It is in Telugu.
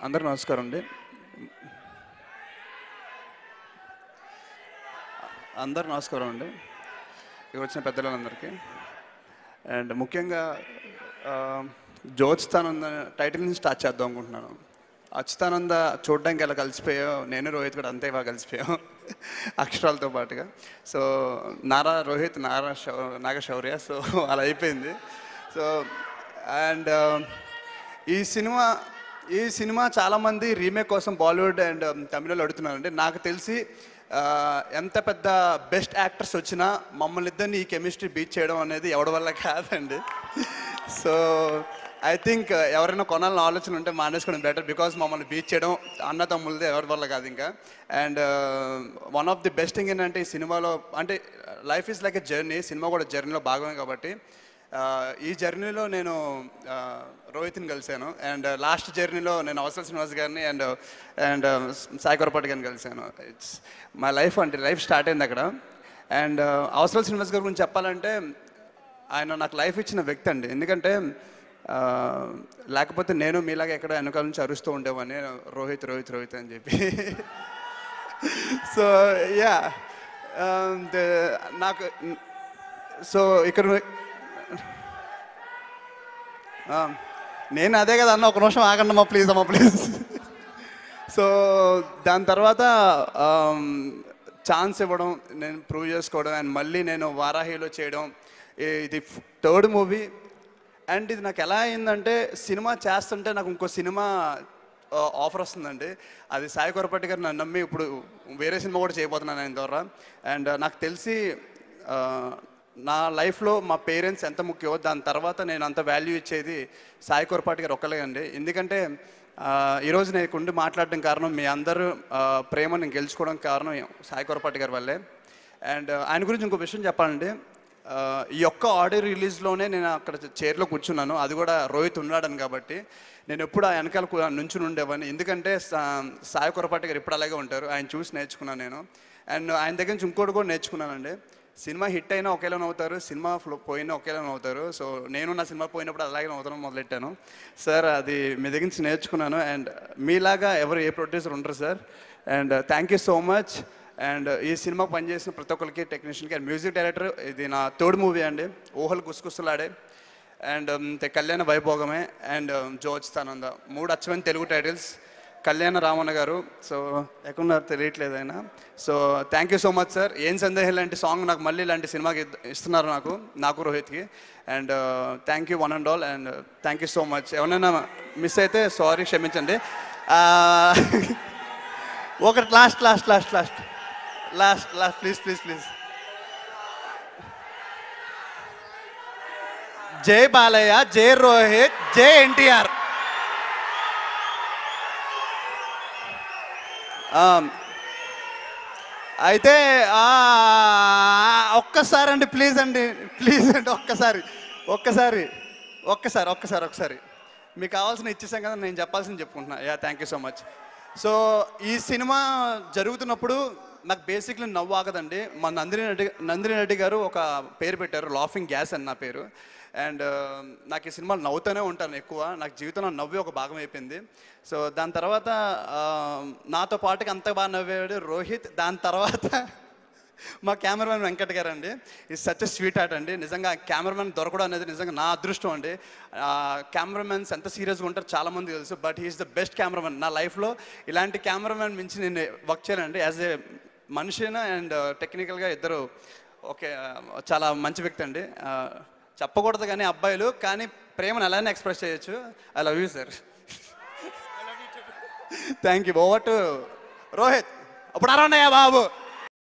అందరూ నమస్కారం అండి అందరూ నమస్కారం అండి ఇక్కడ వచ్చిన పెద్దలందరికీ అండ్ ముఖ్యంగా ఆ, జ్యోతిస్తానంద టైటిల్ నుంచి స్టార్ట్ చేద్దాం అనుకుంటున్నాను అచ్యుతానంద చూడడానికి ఎలా కలిసిపోయావు నేను రోహిత్ కూడా అంతే బాగా కలిసిపోయాం అక్షరాలతో పాటుగా సో నారా రోహిత్ నారా శౌ నాగ శౌర్య సో అలా అయిపోయింది సో అండ్ ఈ సినిమా ఈ సినిమా చాలామంది రీమేక్ కోసం బాలీవుడ్ అండ్ తమిళలో అడుగుతున్నారండి నాకు తెలిసి ఆ, ఎంత పెద్ద బెస్ట్ యాక్టర్స్ వచ్చినా మమ్మల్ని ఇద్దరిని ఈ కెమిస్ట్రీ బీట్ చేయడం అనేది ఎవడి వల్ల కాదండి సో ఐ థింక్ ఎవరైనా కొనాలని ఆలోచన ఉంటే మానేసుకోవడం బెటర్ బికాస్ మమ్మల్ని బీచ్ చేయడం అన్న తమ్ముళ్ళది ఎవరి వల్ల కాదు ఇంకా and one of the best thing ఏంటంటే ఈ సినిమాలో అంటే life is like a journey cinema కూడా జర్నీలో భాగమే కాబట్టి ఆ, ఈ జర్నీలో నేను ఆ, రోహిత్ని కలిశాను అండ్ లాస్ట్ జర్నీలో నేను అవసర శ్రీనివాస్ గారిని అండ్ అండ్ సాయి కొరపాటి గారిని కలిశాను ఇట్స్ మా లైఫ్ అంటే లైఫ్ స్టార్ట్ అయింది అక్కడ అండ్ అవసర శ్రీనివాస్ గారి గురించి చెప్పాలంటే ఆయన నాకు లైఫ్ ఇచ్చిన వ్యక్తి అండి ఎందుకంటే ఆ, లేకపోతే నేను మీలాగా ఎక్కడ వెనకాల నుంచి అరుస్తూ ఉండేవాడిని రోహిత్ రోహిత్ రోహిత్ అని చెప్పి సో యా నాకు సో ఇక్కడ ఆ, నేను అదే కదా అన్న ఒక నిమిషం ఆగండి అమ్మా ప్లీజ్ అమ్మా ప్లీజ్ సో దాని తర్వాత ఛాన్స్ ఇవ్వడం నేను ప్రూవ్ చేసుకోవడం అండ్ మళ్ళీ నేను వారాహిలో చేయడం ఈ- ఇది థర్డ్ మూవీ అండ్ ఇది నాకు ఎలా అయిందంటే సినిమా చేస్తుంటే నాకు ఇంకో సినిమా ఆఫర్ వస్తుందండి అది సాయి కొరపట్టి గారు నన్ను నమ్మి ఇప్పుడు వేరే సినిమా కూడా చేయబోతున్నాను ఆయన ద్వారా అండ్ నాకు తెలిసి ఆ, నా లైఫ్లో మా పేరెంట్స్ ఎంత ముఖ్యమో దాని తర్వాత నేను అంత వాల్యూ ఇచ్చేది సాయి కొరపాటి గారు ఒక్కలే అండి ఎందుకంటే ఆ, ఈరోజు నేను ఉండి మాట్లాడడం కారణం మీ అందరూ ఆ, ప్రేమ నేను గెలుచుకోవడం కారణం సాయి కొరపాటి గారి వల్లే అండ్ ఆయన గురించి ఇంకో విషయం చెప్పాలంటే ఆ, ఈ ఒక్క ఆడియో రిలీజ్లోనే నేను అక్కడ చైర్లో కూర్చున్నాను అది కూడా రోహిత్ ఉన్నాడని కాబట్టి నేను ఎప్పుడు ఆ వెనకాల కూ- నుంచుని ఉండేవాడిని ఎందుకంటే సా- సాయి కొరపాటి గారు ఇప్పుడు అలాగే ఉంటారు ఆయన చూసి నేర్చుకున్నాను నేను అండ్ ఆయన దగ్గర నుంచి ఇంకోటి కూడా నేర్చుకున్నానండి సినిమా హిట్ అయినా ఒకేలా నవ్వుతారు సినిమా ఫ్లో పోయినా ఒకేలా నవ్వుతారు సో నేను నా సినిమా పోయినప్పుడు అలాగే నవ్వుతాను మొదలెట్టాను సార్ అది మీ దగ్గర నుంచి నేర్చుకున్నాను అండ్ మీలాగా ఎవరు ఏ ప్రొడ్యూసర్ ఉండరు sir and thank you so much and ఈ సినిమా పనిచేసిన ప్రతి ఒక్కరికి టెక్నీషియన్కి అండ్ మ్యూజిక్ డైరెక్టర్ ఇది నా థర్డ్ మూవీ అండి ఊహలు గుసగుసలాడే అండ్ కళ్యాణ వైభోగమే అండ్ జోచితానంద మూడు అచ్చమైన తెలుగు టైటిల్స్ కళ్యాణ రామన్న గారు సో ఎక్కడున్నారు తెలియట్లేదు ఆయన so thank you so much sir ఏం సందేహం లాంటి సాంగ్ నాకు మళ్ళీ ఇలాంటి సినిమాకి ఇద్ద- ఇస్తున్నారు నాకు నాకు రోహిత్కి and thank you one and all and thank you so much ఎవరైనా మిస్ అయితే సారీ క్షమించండి ఆ, ఒకటి last last last last last last please please please జై బాలయ్య జై రోహిత్ జై ఎన్టీఆర్ అయితే ఆ, ఒక్కసారి అండి ప్లీజ్ అండి ప్లీజ్ అండి ఒక్కసారి ఒక్కసారి ఒక్కసారి ఒక్కసారి ఒక్కసారి మీకు కావాల్సిన ఇచ్చేసాం కదా నేను చెప్పాల్సింది చెప్పుకుంటున్నా yeah thank you so much so ఈ సినిమా జరుగుతున్నప్పుడు నాకు బేసిక్లీ నవ్వు ఆగదండి మా నందిని రెడ్డి నందిని రెడ్డి గారు ఒక పేరు పెట్టారు లాఫింగ్ గ్యాస్ అని నా పేరు అండ్ నాకు ఈ సినిమాలు నవ్వుతూనే ఉంటాను ఎక్కువ నాకు జీవితంలో నవ్వి ఒక భాగం అయిపోయింది సో దాని తర్వాత ఆ, నాతో పాటుగా అంత బాగా నవ్వాడు రోహిత్ దాని తర్వాత మా కెమెరామెన్ వెంకట్ గారు అండి ఇది సచ్ స్వీట్ ఆర్ట్ అండి నిజంగా కెమెరామెన్ దొరకడం అనేది నిజంగా నా అదృష్టం అండి కెమెరామెన్స్ ఎంత సీరియస్గా ఉంటారో చాలా మంది తెలుసు but he's the best cameraman నా లైఫ్లో ఇలాంటి కెమెరామెన్ మించి నేను వర్క్ చేయనండి యాజ్ ఏ మనిషిన అండ్ టెక్నికల్గా ఇద్దరు ఓకే చాలా మంచి వ్యక్తి అండి ఆ, చెప్పకూడదు కానీ అబ్బాయిలు కానీ ప్రేమను అలానే ఎక్స్ప్రెస్ చేయొచ్చు I love you sir thank you over to Rohit అప్పుడు అరవన్నయ్యా బాబు